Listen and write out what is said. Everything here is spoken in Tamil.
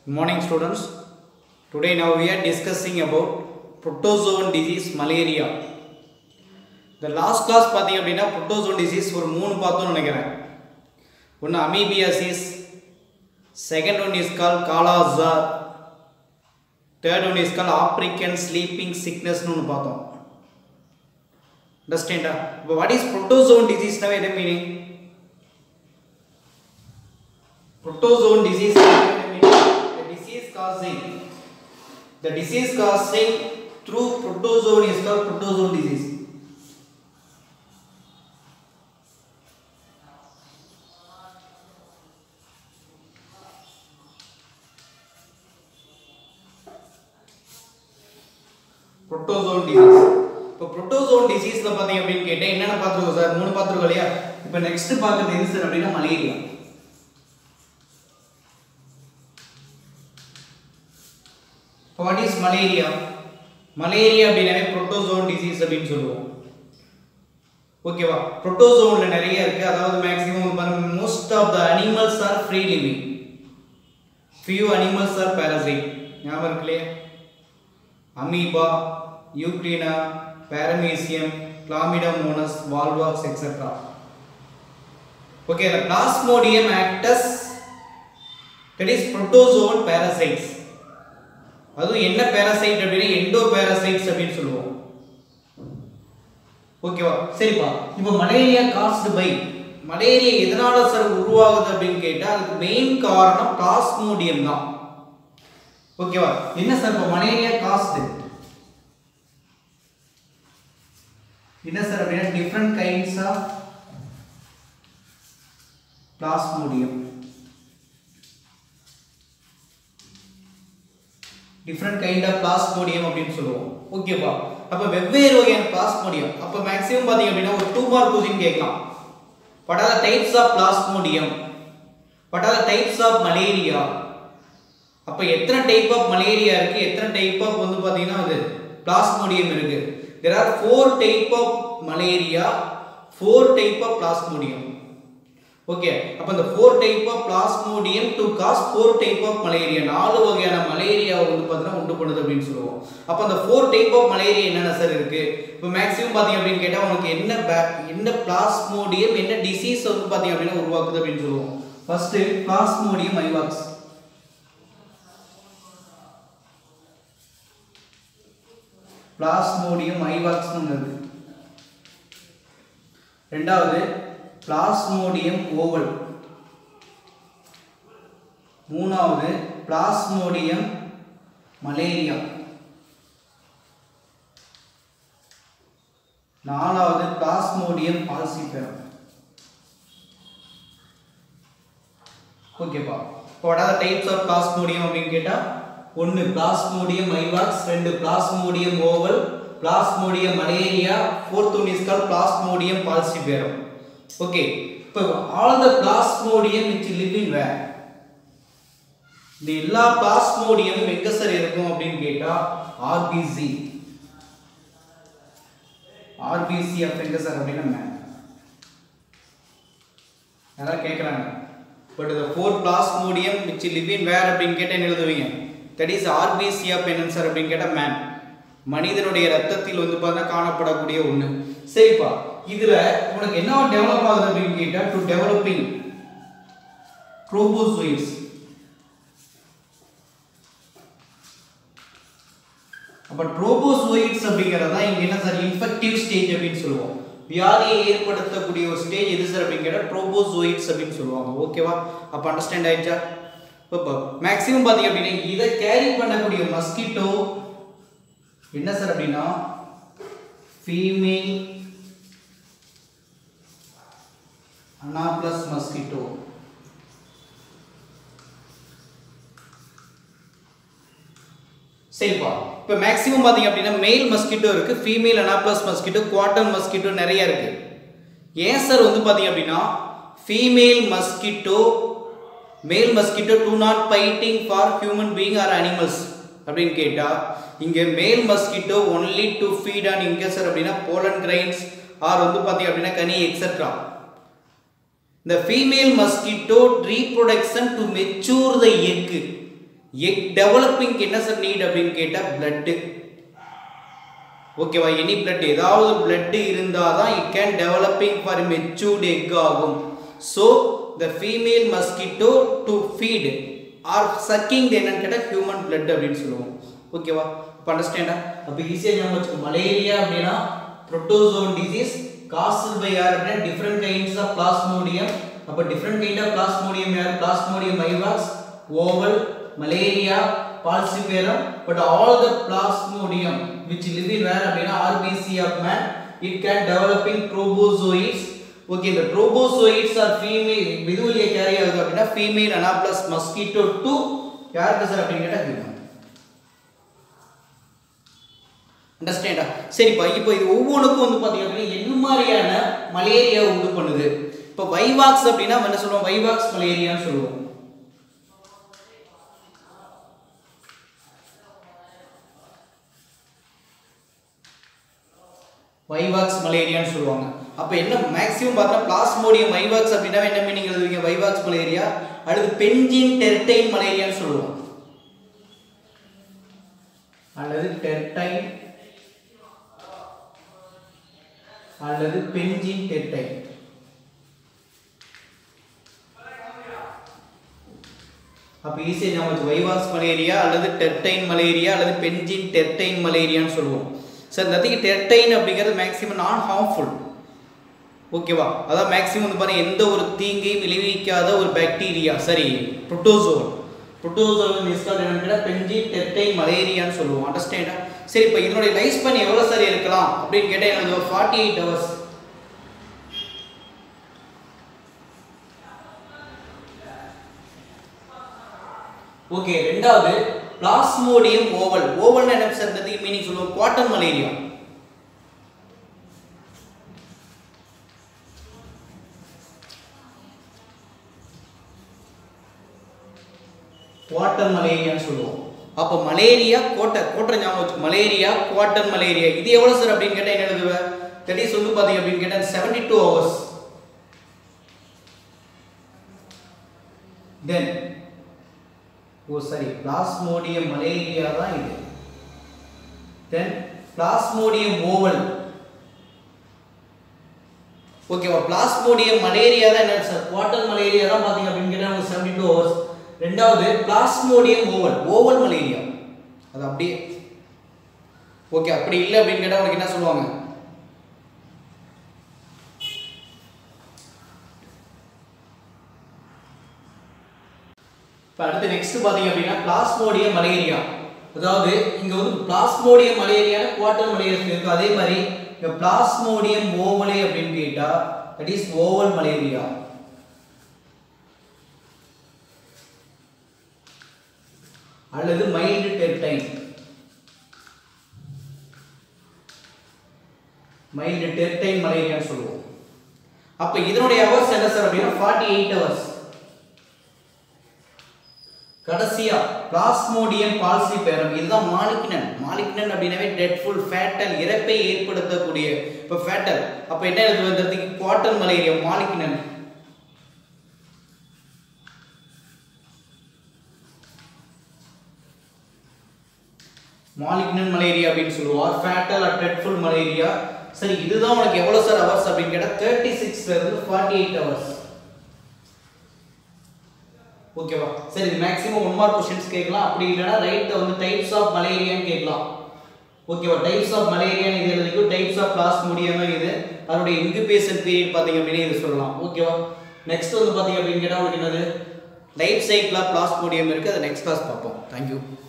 Good morning students. Today now we are discussing about protozoan disease malaria. The last class பார்த்தீங்க அப்படின்னா protozoan disease ஒரு மூணு பார்த்தோம்னு நினைக்கிறேன் ஒன்று amoebiasis second one is called kala azar third one is called African sleeping சிக்னஸ்னு ஒன்று பார்த்தோம் அண்டர்ஸ்டாண்டா இப்போ வாட் இஸ் புரோட்டோசோன் டிசீஸ்னாவே எது meaning protozoan disease is the disease causing the disease causing through protozoan is called protozoan disease protozoan disease இப்போ protozoan diseaseல பாத்தீங்க அப்படின்னு கேட்டா என்னென்ன பார்த்துருக்கோம் சார் மூணு பார்த்துருக்கோம் இல்லையா இப்போ நெக்ஸ்ட் பார்க்கறது எது சார் அப்படின்னா malaria what is malaria malaria அப்படின்னாவே புரோட்டோசோன் டிசீஸ் அப்படின்னு சொல்லுவோம் ஓகேவா புரோட்டோசோன்ல நிறைய இருக்கு அதாவது மேக்ஸிமம் பாருங்க most of the animals are free living few animals are parasite ஞாபகம் இருக்கு இல்லையா amoeba euglena paramecium chlamydomonas volvox etcetera okay the plasmodium actus that is protozoan parasites அதுவும் என்ன பேரசைட் அப்படின்னா எண்டோ பேரசைட்ஸ் அப்படின்னு சொல்லுவோம் ஓகேவா சரிப்பா இப்போ மலேரியா காஸ்டு பை மலேரியா எதனால சார் உருவாகுது அப்படின்னு கேட்டா அதுக்கு மெயின் காரணம் பிளாஸ்மோடியம் தான் ஓகேவா என்ன சார் இப்போ மலேரியா காஸ்டு என்ன சார் அப்படின்னா different kinds of plasmodium different kind of plasmodium அப்படின்னு சொல்லுவோம் ஓகேப்பா அப்போ வெவ்வேறு வகையான பிளாஸ்மோடியம் அப்போ மேக்ஸிமம் பார்த்தீங்க அப்படின்னா ஒரு டூ மார்க் கொஸ்டின் கேட்கலாம் what are the types of plasmodium what are the types of malaria அப்போ எத்தனை டைப் ஆஃப் மலேரியா இருக்கு எத்தனை டைப் ஆஃப் வந்து பார்த்தீங்கன்னா அது பிளாஸ்மோடியம் இருக்கு there are four type of malaria four type of plasmodium okay அப்ப இந்த four type of plasmodium to cause four type of malaria நாலு வகையான மலேரியா வந்து பார்த்தீங்கன்னா உண்டு பண்ணுது அப்படின்னு சொல்லுவோம் அப்போ அந்த ஃபோர் டைப் ஆஃப் மலேரியா என்னென்ன சார் இருக்கு இப்போ மேக்ஸிமம் பார்த்தீங்க அப்படின்னு கேட்டால் உனக்கு என்ன பே- என்ன பிளாஸ்மோடியம் என்ன டிசீஸ் வந்து பார்த்தீங்க அப்படின்னா உருவாக்குது அப்படின்னு சொல்லுவோம் ஃபர்ஸ்ட் பிளாஸ்மோடியம் ஐவாக்ஸ் பிளாஸ்மோடியம் ஐவாக்ஸ்னு ஒன்று இருக்கு ரெண்டாவது பிளாஸ்மோடியம் ஓவல் மூணாவது பிளாஸ்மோடியம் மலேரியா நாலாவது பிளாஸ்மோடியம் பால்சிபெரம் ஓகேப்பா இப்போ what are the types of plasmodium அப்படின்னு கேட்டா ஒன்னு பிளாஸ்மோடியம் ஐவாக்ஸ் ரெண்டு plasmodium ovale plasmodium malariae fourth one is called plasmodium falciparum okay இப்போ all the plasmodium which live in where இந்த எல்லா பிளாஸ்மோடியமும் எங்க சார் இருக்கும் அப்படின்னு கேட்டா ஆர்பிசி ஆர்பிசி அப்ப எங்க சார் அப்படின்னா மேன் யாராவது கேட்குறாங்க பட் இந்த four plasmodium which live in where அப்படின்னு கேட்டால் என்ன எழுதுவீங்க தட் இஸ் ஆர்பிசி ஆஃப் என்னன்னு சார் அப்படின்னு கேட்டால் மேன் மனிதனுடைய ரத்தத்தில் வந்து பார்த்தா காணப்படக்கூடிய ஒன்று சரிப்பா இதுல உனக்கு என்ன டெவலப் ஆகுது அப்படின்னு கேட்டா டு டெவலப்பிங் ட்ரோபோசோயிட்ஸ் அப்ப ட்ரோபோசோயிட்ஸ் அப்படிங்கிறது தான் இங்க என்ன சார் இன்ஃபெக்டிவ் ஸ்டேஜ் அப்படின்னு சொல்லுவோம் வியாதியை ஏற்படுத்தக்கூடிய ஒரு ஸ்டேஜ் எது சார் அப்படின்னு கேட்டால் ட்ரோபோசோயிட்ஸ் அப்படின்னு சொல்லுவாங்க ஓகேவா அப்போ அண்டர்ஸ்டாண்ட் ஆயிடுச்சா இப்போ மேக்ஸிமம் பார்த்தீங்க அப்படின்னா இதை கேரி பண்ணக்கூடிய மஸ்கிட்டோ என்ன சார் அப்படின்னா ஃபீமேல் அனாப்ளஸ் மஸ்கிட்டோ சரிப்பா இப்போ மேக்ஸிமம் பார்த்தீங்க அப்படின்னா மேல் மஸ்கிட்டோ இருக்கு female anopheles mosquito quarter mosquito நிறைய இருக்கு ஏன் சார் வந்து பார்த்தீங்க அப்படின்னா female mosquito male mosquito do not fighting for human being or animals அப்படின்னு கேட்டா இங்க male mosquito only to feed on இங்க சார் அப்படின்னா போலன் கிரைன்ஸ் ஆர் வந்து பார்த்தீங்க அப்படின்னா கனி etcetera The female mosquito reproduction to mature the egg egg developing என்ன சார் நீட் அப்படின்னு கேட்டால் பிளட்டு ஓகேவா எனி பிளட் ஏதாவது பிளட் இருந்தால் தான் it can developing for matured egg ஆகும் so the female mosquito to feed or sucking என்னன்னு கேட்டால் ஹியூமன் பிளட் அப்படின்னு சொல்லுவோம் ஓகேவா இப்போ அண்டர்ஸ்டாண்டா அப்போ ஈஸியாக ஞாபகம் வச்சுக்கோ மலேரியா அப்படின்னா புரோட்டோசோன் டிசீஸ் காஸ்ட் பை யார் அப்படின்னா டிஃப்ரெண்ட் கைண்ட்ஸ் ஆஃப் பிளாஸ்மோடியம் அப்போ டிஃப்ரெண்ட் கைண்ட் ஆஃப் பிளாஸ்மோடியம் யார் plasmodium vivax ovale malariae falciparum but all the plasmodium which live in where அப்படின்னா RBC of man it can developing trobozoids okay இந்த trobozoids are female இது வழியா கேரி ஆகுது அப்படின்னா female anaphylaxis mosquito to யாருக்கு சார் அப்படின்னு கேட்டா human அண்டர்ஸ்டாண்டா சரிப்பா இப்போ இது ஒவ்வொன்றுக்கும் வந்து பார்த்தீங்க அப்படின்னா என்ன மாதிரியான மலேரியா உண்டு பண்ணுது இப்போ வைவாக்ஸ் அப்படின்னா என்ன சொல்லுவோம் வைவாக்ஸ் மலேரியான்னு சொல்லுவோம் வைவாக்ஸ் மலேரியான்னு சொல்லுவாங்க அப்போ என்ன மேக்ஸிமம் பார்த்தா பிளாஸ்மோடியம் வைவாக்ஸ் அப்படின்னா என்ன மீனிங் எழுதுவீங்க வைவாக்ஸ் மலேரியா அடுத்து பென்ஜின் டெர்டைன் மலேரியான்னு சொல்லுவோம் அல்லது டெர்டைன் அல்லது பென்ஜின் டெர்டைன் அப்போ ஈஸியாக ஞாபகம் வைவாக்ஸ் மலேரியா அல்லது டெர்டைன் மலேரியா அல்லது பென்ஜின் டெர்டைன் மலேரியான்னு சொல்லுவோம் சார் நத்திங் டெர்டைன் அப்படிங்கிறது மேக்ஸிமம் நான் ஹார்ம்ஃபுல் ஓகேவா அதான் மேக்ஸிமம் வந்து பாருங்க எந்த ஒரு தீங்கையும் விளைவிக்காத ஒரு பாக்டீரியா சரி புரோட்டோசோல் புரோட்டோசோல் இஸ்கால் என்னன்னு பென்ஜின் டெர்டைன் மலேரியான்னு சொல்லுவோம் அண்டர்ஸ்டாண்டா சரி இப்போ இதனுடைய லைஃப் ஸ்பேன் எவ்வளோ சார் இருக்கலாம் அப்படின்னு கேட்டால் எனக்கு ஃபார்ட்டி எயிட் ஹவர்ஸ் ஓகே ரெண்டாவது பிளாஸ்மோடியம் ஓவல் ஓவல்னா என்ன சார் மீனிங் சொல்லுவோம் குவாட்டன் மலேரியா குவாட்டன் மலேரியான்னு சொல்லுவோம் அப்போ மலேரியா கோட்டை கோட்டை ஞாபகம் வச்சு மலேரியா குவாட்டன் மலேரியா இது எவ்வளோ சார் அப்படின்னு கேட்டால் என்ன எழுதுவேன் தட் இஸ் வந்து பார்த்தீங்க அப்படின்னு கேட்டால் செவன்டி டூ ஹவர்ஸ் தென் ஓ சரி பிளாஸ்மோடியம் மலேரியா தான் இது தென் பிளாஸ்மோடியம் ஓவல் ஓகேவா பிளாஸ்மோடியம் மலேரியா தான் என்ன சார் குவார்டர் மலேரியா தான் பார்த்தீங்க அப்படின்னு கேட்டால் செவன்டி டூ ஹவர்ஸ் ரெண்டாவது பிளாஸ்மோடியம் ஓவல் ஓவல் மலேரியா அது அப்படியே ஓகே அப்படி இல்லை அப்படின்னு கேட்டால் உனக்கு என்ன சொல்லுவாங்க இப்போ அடுத்து நெக்ஸ்ட் பார்த்தீங்க அப்படின்னா பிளாஸ்மோடியம் மலேரியா அதாவது இங்க வந்து பிளாஸ்மோடியம் மலேரியா குவார்டர் மலேரியா இருக்கு அதே மாதிரி இங்க பிளாஸ்மோடியம் ஓவலே அப்படின்னு கேட்டா தட் இஸ் ஓவல் மலேரியா அல்லது மைல்டு டெர்டைன் மைல்டு டெர்டைன் மலேரியான்னு சொல்லுவோம் அப்ப இதனுடைய ஹவர்ஸ் என்ன சார் அப்படின்னா ஃபார்ட்டி எயிட் ஹவர்ஸ் கடைசியா பிளாஸ்மோடியம் பால்சிபேரம் இதுதான் மாலிக்னன் மாலிக்னன் அப்படின்னாவே டெட்ஃபுல் ஃபேட்டல் இறப்பை ஏற்படுத்தக்கூடிய இப்போ ஃபேட்டல் அப்போ என்ன எழுது வந்ததுக்கு குவாட்டன் மலேரியா மாலிக்னன் மாலிக்னன் மலேரியா அப்படின்னு சொல்லுவோம் ஃபேட்டல் ஆர் டெட்ஃபுல் மலேரியா சரி இதுதான் உனக்கு எவ்வளோ சார் ஹவர்ஸ் அப்படின்னு கேட்டால் தேர்ட்டி சிக்ஸ்ல இருந்து ஃபார்ட்டி எயிட் ஹவர்ஸ் ஓகேவா சரி இது மேக்ஸிமம் ஒன் மார்க் கொஸ்டின்ஸ் கேட்கலாம் அப்படி இல்லைனா ரைட் வந்து டைப்ஸ் ஆஃப் மலேரியான்னு கேட்கலாம் ஓகேவா டைப்ஸ் ஆஃப் மலேரியான்னு இது எழுதிக்கும் டைப்ஸ் ஆஃப் பிளாஸ்மோடியம் இது அதனுடைய இன்குபேஷன் பீரியட் பார்த்தீங்க அப்படின்னு இது சொல்லலாம் ஓகேவா நெக்ஸ்ட் வந்து பார்த்தீங்க அப்படின்னு கேட்டால் உங்களுக்கு என்னது லைஃப் சைக்கிள் ஆஃப் பிளாஸ்மோடியம் இருக்குது அதை நெக்ஸ்ட் கிளாஸ் பார்ப்போம் தேங்க்யூ